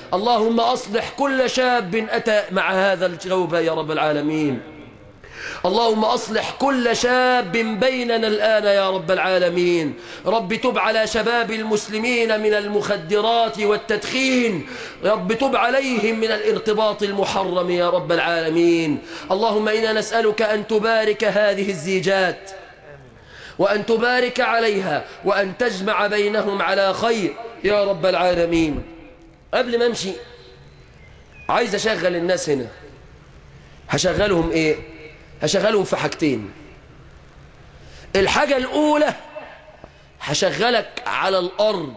اللهم أصلح كل شاب أتى مع هذا الجوبة يا رب العالمين اللهم أصلح كل شاب بيننا الآن يا رب العالمين رب تب على شباب المسلمين من المخدرات والتدخين رب تب عليهم من الارتباط المحرم يا رب العالمين اللهم إنا نسألك أن تبارك هذه الزيجات وأن تبارك عليها وأن تجمع بينهم على خير يا رب العالمين قبل ما امشي عايز أشغل الناس هنا هشغلهم إيه هشغلهم في حاجتين الحاجة الأولى هشغلك على الأرض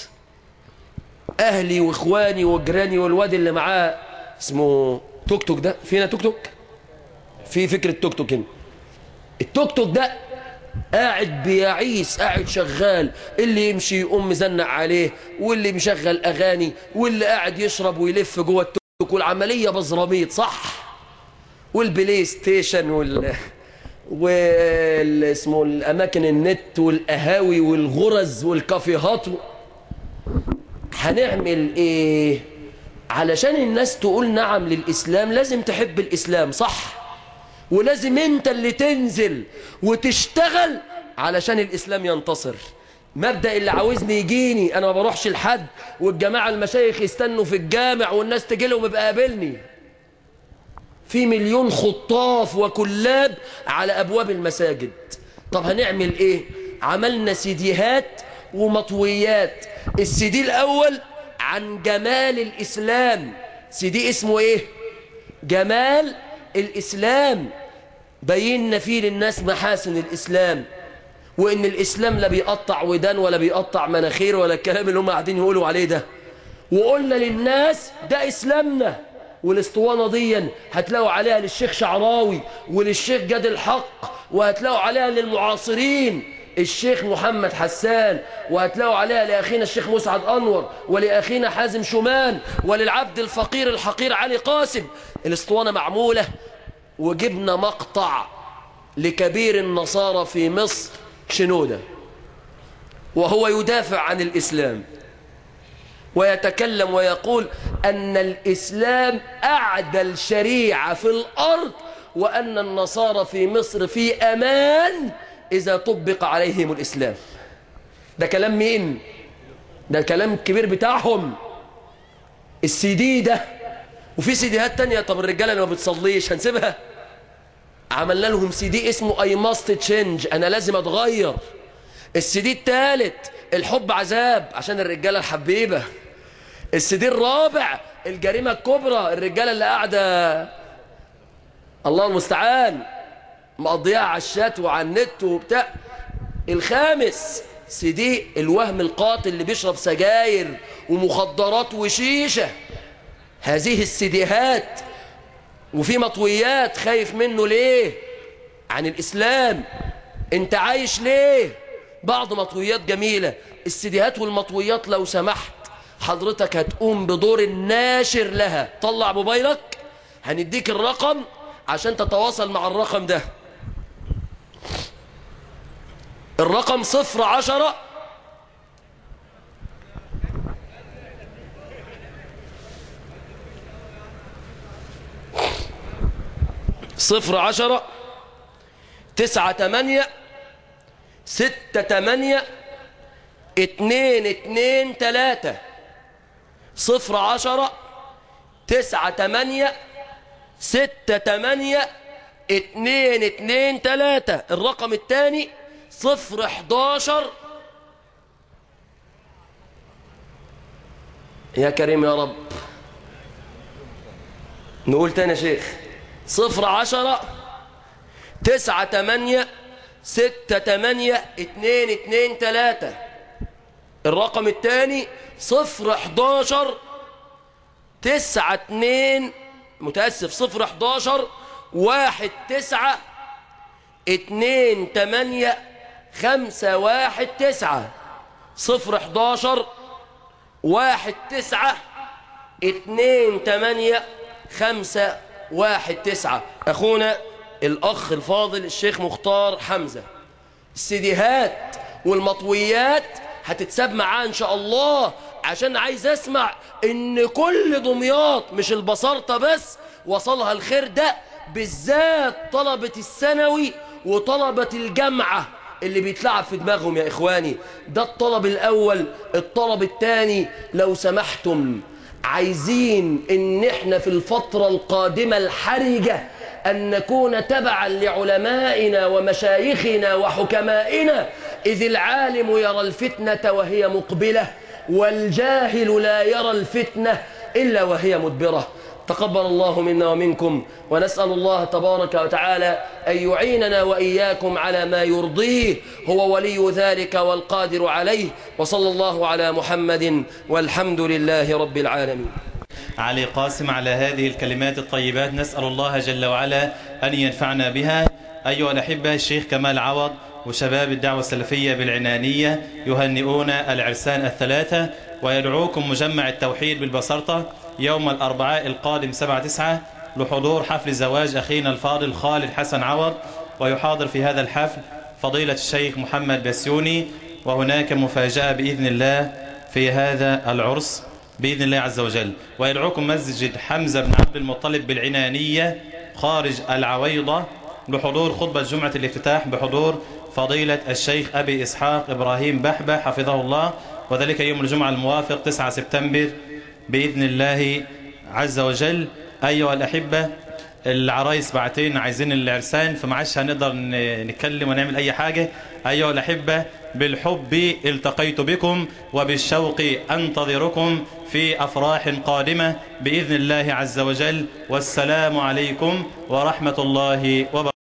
أهلي وإخواني وجيراني والواد اللي معاه اسمه توك توك ده فينا توك توك في فكرة توك توك هنا التوك توك ده قاعد بيعيس قاعد شغال اللي يمشي يقوم مزنق عليه واللي مشغل أغاني واللي قاعد يشرب ويلف جوه التوك توك والعملية بزراميط صح والبلاي ستيشن وال وال اسمه الاماكن النت والقهاوي والغرز والكافيهات و... هنعمل ايه علشان الناس تقول نعم للاسلام لازم تحب الاسلام صح ولازم انت اللي تنزل وتشتغل علشان الاسلام ينتصر مبدأ اللي عاوزني يجيني انا ما بروحش لحد والجماعه المشايخ يستنوا في الجامع والناس تجي لهم يبقى قابلني في مليون خطاف وكلاب على أبواب المساجد طب هنعمل إيه عملنا سيديهات ومطويات السيدي الأول عن جمال الإسلام سيدي اسمه إيه جمال الإسلام بينا فيه للناس محاسن الإسلام وإن الإسلام لا بيقطع ودان ولا بيقطع مناخير ولا الكلام اللي هم قاعدين يقولوا عليه ده وقلنا للناس ده إسلامنا والاسطوانة دي هتلاقوا عليها للشيخ شعراوي وللشيخ جاد الحق وهتلاقوا عليها للمعاصرين الشيخ محمد حسان وهتلاقوا عليها لأخينا الشيخ مسعد أنور ولأخينا حازم شومان وللعبد الفقير الحقير علي قاسم الاسطوانة معمولة وجبنا مقطع لكبير النصارى في مصر شنودة وهو يدافع عن الإسلام ويتكلم ويقول أن الإسلام أعدل شريعة في الأرض وأن النصارى في مصر في أمان إذا طبق عليهم الإسلام ده كلام مين؟ ده كلام كبير بتاعهم السي دي ده وفي سيديهات تانية طب الرجالة اللي ما بتصليش هنسيبها عملنا لهم سي دي اسمه I must change أنا لازم أتغير السي دي التالت الحب عذاب عشان الرجالة الحبيبة السي الرابع الجريمة الكبرى الرجالة اللي قاعدة الله المستعان مقضيها على الشات وعلى النت وبتاع الخامس سيدي الوهم القاتل اللي بيشرب سجاير ومخدرات وشيشة هذه السيديهات وفي مطويات خايف منه ليه عن الإسلام انت عايش ليه بعض مطويات جميلة السيديهات والمطويات لو سمحت حضرتك هتقوم بدور الناشر لها طلع موبايلك هنديك الرقم عشان تتواصل مع الرقم ده الرقم صفر عشرة صفر عشرة تسعة تمانية ستة تمانية اتنين اتنين تلاتة صفر عشرة تسعة تمانية ستة تمانية اتنين اتنين تلاتة الرقم التاني صفر احداشر يا كريم يا رب نقول تاني يا شيخ صفر عشرة تسعة تمانية ستة تمانية اتنين اتنين تلاتة الرقم الثاني صفر احداشر تسعة اتنين متأسف صفر احداشر واحد تسعة اتنين تمانية خمسة واحد تسعة صفر احداشر واحد تسعة اتنين تمانية خمسة واحد تسعة أخونا الأخ الفاضل الشيخ مختار حمزة السيديهات والمطويات هتتساب معاه إن شاء الله عشان عايز اسمع ان كل دمياط مش البسارطة بس وصلها الخير ده بالذات طلبة الثانوي وطلبة الجامعة اللي بيتلعب في دماغهم يا إخواني ده الطلب الأول الطلب الثاني لو سمحتم عايزين ان احنا في الفترة القادمة الحرجة أن نكون تبعا لعلمائنا ومشايخنا وحكمائنا إذ العالم يرى الفتنة وهي مقبلة والجاهل لا يرى الفتنة إلا وهي مدبرة تقبل الله منا ومنكم ونسأل الله تبارك وتعالى أن يعيننا وإياكم على ما يرضيه هو ولي ذلك والقادر عليه وصلى الله على محمد والحمد لله رب العالمين علي قاسم على هذه الكلمات الطيبات نسأل الله جل وعلا أن ينفعنا بها أيها الأحبة الشيخ كمال عوض وشباب الدعوة السلفية بالعنانية يهنئون العرسان الثلاثة ويدعوكم مجمع التوحيد بالبسرطة يوم الأربعاء القادم 7-9 لحضور حفل زواج أخينا الفاضل خالد حسن عوض ويحاضر في هذا الحفل فضيلة الشيخ محمد بسيوني وهناك مفاجأة بإذن الله في هذا العرس بإذن الله عز وجل ويدعوكم مسجد حمزة بن عبد المطلب بالعنانية خارج العويضة لحضور خطبة جمعة الافتتاح بحضور فضيلة الشيخ أبي إسحاق إبراهيم بحبة حفظه الله وذلك يوم الجمعة الموافق 9 سبتمبر بإذن الله عز وجل أيها الأحبة العرايس بعتين عايزين العرسان فما عادش هنقدر نتكلم ونعمل أي حاجة أيها الأحبة بالحب التقيت بكم وبالشوق أنتظركم في أفراح قادمة بإذن الله عز وجل والسلام عليكم ورحمة الله وبركاته